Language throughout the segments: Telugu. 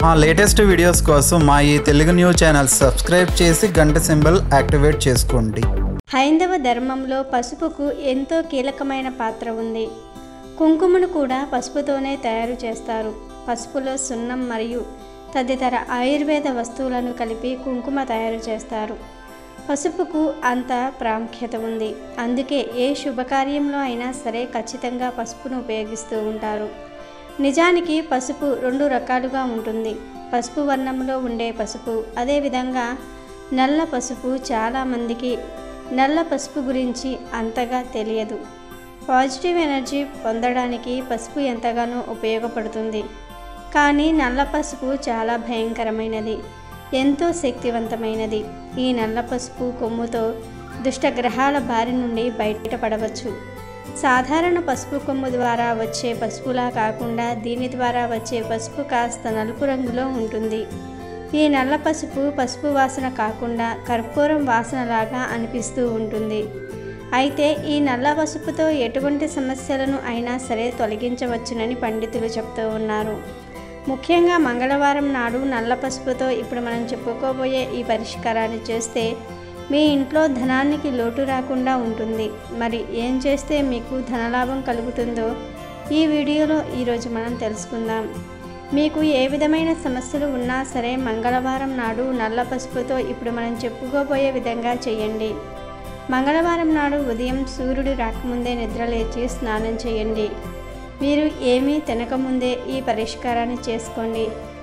మా లేటెస్ట్ వీడియోస్ కోసం మా ఈ తెలుగు న్యూస్ ఛానల్ సబ్స్క్రైబ్ చేసి గంట సింబల్ యాక్టివేట్ చేసుకోండి హైందవ ధర్మంలో పసుపుకు ఎంతో కీలకమైన పాత్ర ఉంది కుంకుమను కూడా పసుపుతోనే తయారు చేస్తారు పసుపులో సున్నం మరియు తదితర ఆయుర్వేద వస్తువులను కలిపి కుంకుమ తయారు చేస్తారు పసుపుకు అంత ప్రాముఖ్యత ఉంది అందుకే ఏ శుభకార్యంలో అయినా సరే ఖచ్చితంగా పసుపును ఉపయోగిస్తూ ఉంటారు నిజానికి పసుపు రెండు రకాలుగా ఉంటుంది పసుపు వర్ణంలో ఉండే పసుపు అదేవిధంగా నల్ల పసుపు చాలామందికి నల్ల పసుపు గురించి అంతగా తెలియదు పాజిటివ్ ఎనర్జీ పొందడానికి పసుపు ఎంతగానో ఉపయోగపడుతుంది కానీ నల్ల పసుపు చాలా భయంకరమైనది ఎంతో శక్తివంతమైనది ఈ నల్ల పసుపు కొమ్ముతో దుష్టగ్రహాల బారి నుండి బయటపడవచ్చు సాధారణ పసుపు కొమ్ము ద్వారా వచ్చే పసుపులా కాకుండా దీని ద్వారా వచ్చే పసుపు కాస్త నలుపు రంగులో ఉంటుంది ఈ నల్ల పసుపు పసుపు వాసన కాకుండా కర్పూరం వాసనలాగా అనిపిస్తూ ఉంటుంది అయితే ఈ నల్ల పసుపుతో ఎటువంటి సమస్యలను అయినా సరే తొలగించవచ్చునని పండితులు చెప్తూ ఉన్నారు ముఖ్యంగా మంగళవారం నాడు నల్ల పసుపుతో ఇప్పుడు మనం చెప్పుకోబోయే ఈ పరిష్కారాన్ని చేస్తే మీ ఇంట్లో ధనానికి లోటు రాకుండా ఉంటుంది మరి ఏం చేస్తే మీకు ధనలాభం కలుగుతుందో ఈ వీడియోలో ఈరోజు మనం తెలుసుకుందాం మీకు ఏ విధమైన సమస్యలు ఉన్నా సరే మంగళవారం నాడు నల్ల పసుపుతో ఇప్పుడు మనం చెప్పుకోబోయే విధంగా చేయండి మంగళవారం నాడు ఉదయం సూర్యుడు రాకముందే నిద్రలేచి స్నానం చేయండి మీరు ఏమీ తినకముందే ఈ పరిష్కారాన్ని చేసుకోండి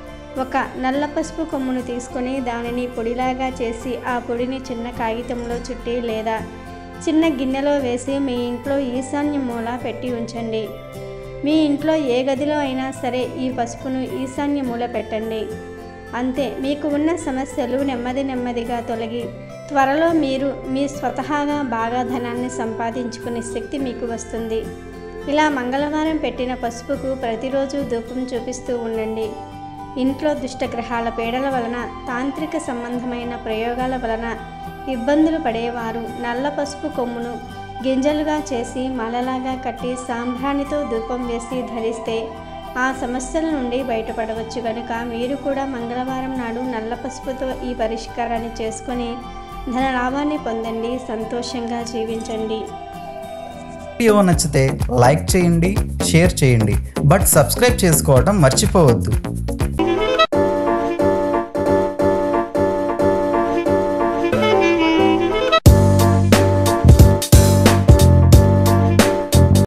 ఒక నల్ల పసుపు కొమ్మును తీసుకొని దానిని పొడిలాగా చేసి ఆ పొడిని చిన్న కాగితంలో చుట్టి లేదా చిన్న గిన్నెలో వేసి మీ ఇంట్లో ఈశాన్య మూల పెట్టి ఉంచండి మీ ఇంట్లో ఏ గదిలో అయినా సరే ఈ పసుపును ఈశాన్య మూల పెట్టండి అంతే మీకు ఉన్న సమస్యలు నెమ్మది నెమ్మదిగా తొలగి త్వరలో మీరు మీ స్వతహాగా బాగా ధనాన్ని సంపాదించుకునే శక్తి మీకు వస్తుంది ఇలా మంగళవారం పెట్టిన పసుపుకు ప్రతిరోజు ధూపం చూపిస్తూ ఉండండి ఇంట్లో దుష్టగ్రహాల పీడల వలన తాంత్రిక సంబంధమైన ప్రయోగాల వలన ఇబ్బందులు పడేవారు నల్ల పసుపు కొమ్మును గింజలుగా చేసి మాలలాగా కట్టి సాంబ్రాణితో ధూపం వేసి ధరిస్తే ఆ సమస్యల నుండి బయటపడవచ్చు కనుక మీరు కూడా మంగళవారం నాడు నల్ల పసుపుతో ఈ పరిష్కారాన్ని చేసుకొని ధన లాభాన్ని పొందండి సంతోషంగా జీవించండి వీడియో నచ్చితే లైక్ చేయండి షేర్ చేయండి బట్ సబ్స్క్రైబ్ చేసుకోవడం మర్చిపోవద్దు